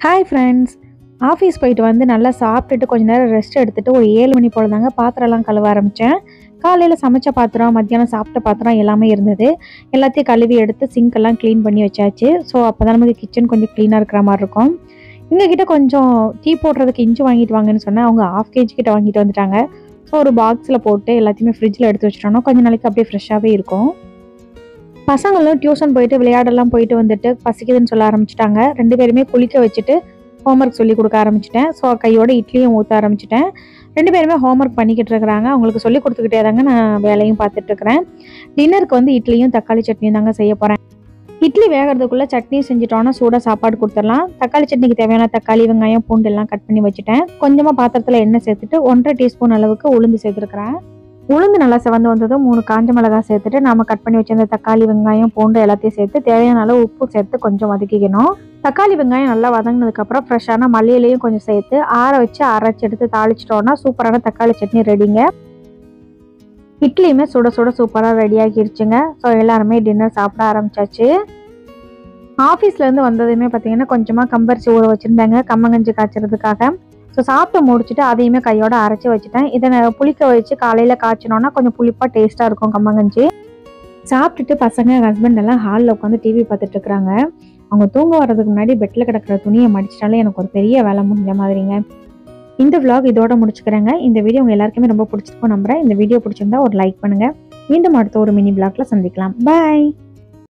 hi friends office போயிட்டு வந்து நல்லா சாப்பிட்டுட்டு கொஞ்ச நேரம் ரெஸ்ட் எடுத்துட்டு ஒரு ஏழு மணி போல தாங்க பாத்திரம்லாம் கழுவ ஆரம்பித்தேன் காலையில் சமைச்ச பாத்திரம் மத்தியானம் சாப்பிட்ட பாத்திரம் எல்லாமே இருந்தது எல்லாத்தையும் கழுவி எடுத்து சிங்க் எல்லாம் க்ளீன் பண்ணி வச்சாச்சு ஸோ அப்போ தான் நமக்கு கிச்சன் கொஞ்சம் க்ளீனாக இருக்கிற மாதிரி இருக்கும் எங்ககிட்ட கொஞ்சம் டீ போடுறதுக்கு இஞ்சி வாங்கிட்டு வாங்கன்னு சொன்னேன் அவங்க ஆஃப் கேஜி கிட்ட வாங்கிட்டு வந்துட்டாங்க ஸோ ஒரு பாக்ஸில் போட்டு எல்லாத்தையுமே ஃப்ரிட்ஜில் எடுத்து வச்சிட்டோம்னா கொஞ்ச நாளைக்கு அப்படியே ஃப்ரெஷ்ஷாகவே இருக்கும் பசங்களும் டியூஷன் போயிட்டு விளையாடெல்லாம் போயிட்டு வந்துட்டு பசிக்குதுன்னு சொல்ல ஆரம்பிச்சிட்டாங்க ரெண்டு பேருமே குளிக்க வச்சுட்டு ஹோம்ஒர்க் சொல்லி கொடுக்க ஆரம்பிச்சிட்டேன் ஸோ கையோட இட்லியும் ஊற்ற ஆரம்பிச்சிட்டேன் ரெண்டு பேருமே ஹோம்ஒர்க் பண்ணிக்கிட்டு இருக்கிறாங்க அவங்களுக்கு சொல்லி கொடுத்துக்கிட்டே தாங்க நான் வேலையும் பார்த்துட்டு இருக்கிறேன் டின்னருக்கு வந்து இட்லியும் தக்காளி சட்னியும் தாங்க செய்ய போகிறேன் இட்லி வேகிறதுக்குள்ளே சட்னி செஞ்சுட்டோன்னா சூடாக சாப்பாடு கொடுத்துடலாம் தக்காளி சட்னிக்கு தேவையான தக்காளி வெங்காயம் பூண்டு எல்லாம் கட் பண்ணி வச்சுட்டேன் கொஞ்சமாக பாத்திரத்தில் எண்ணெய் சேர்த்துட்டு ஒன்றரை டீஸ்பூன் அளவுக்கு உளுந்து சேர்த்துருக்கிறேன் உளுந்து நல்லா செவந்து வந்ததும் மூணு காஞ்ச மிளகாய் சேர்த்துட்டு நாம கட் பண்ணி வச்சிருந்த தக்காளி வெங்காயம் பூண்டு எல்லாத்தையும் சேர்த்து தேவையான அளவு உப்பு சேர்த்து கொஞ்சம் வதக்கிக்கணும் தக்காளி வெங்காயம் நல்லா வதங்கினதுக்கப்புறம் ஃப்ரெஷ்ஷான மல்லியிலையும் கொஞ்சம் சேர்த்து ஆற வச்சு அரைச்சி எடுத்து தாளிச்சிட்டோம்னா சூப்பரான தக்காளி சட்னி ரெடிங்க இட்லியுமே சுட சுட சூப்பராக ரெடி ஆகிருச்சுங்க ஸோ எல்லாருமே டின்னர் சாப்பிட ஆரம்பிச்சாச்சு ஆஃபீஸ்லேருந்து வந்ததுமே பார்த்தீங்கன்னா கொஞ்சமாக கம்பரிசி ஊற வச்சுருந்தாங்க கம்மங்கஞ்சி காய்ச்சறதுக்காக ஸோ சாப்பிட்டு முடிச்சுட்டு அதையுமே கையோட அரைச்சி வச்சுட்டேன் இதை நான் புளிக்க வச்சு காலையில் காய்ச்சினோன்னா கொஞ்சம் புளிப்பாக டேஸ்ட்டாக இருக்கும் கம்மங்கஞ்சி சாப்பிட்டுட்டு பசங்க ஹஸ்பண்ட் எல்லாம் ஹாலில் உட்காந்து டிவி பார்த்துட்டு இருக்கிறாங்க அவங்க தூங்க வர்றதுக்கு முன்னாடி பெட்டில் கிடக்கிற துணியை மடிச்சிட்டாலே எனக்கு ஒரு பெரிய வேலை முடிஞ்ச மாதிரிங்க இந்த vlog இதோட முடிச்சுக்கிறேங்க இந்த வீடியோ உங்க எல்லாருக்குமே ரொம்ப பிடிச்சிருக்கும் நம்புறேன் இந்த வீடியோ பிடிச்சிருந்தா ஒரு லைக் பண்ணுங்க மீண்டும் அடுத்த ஒரு மினி vlogல சந்திக்கலாம் பாய்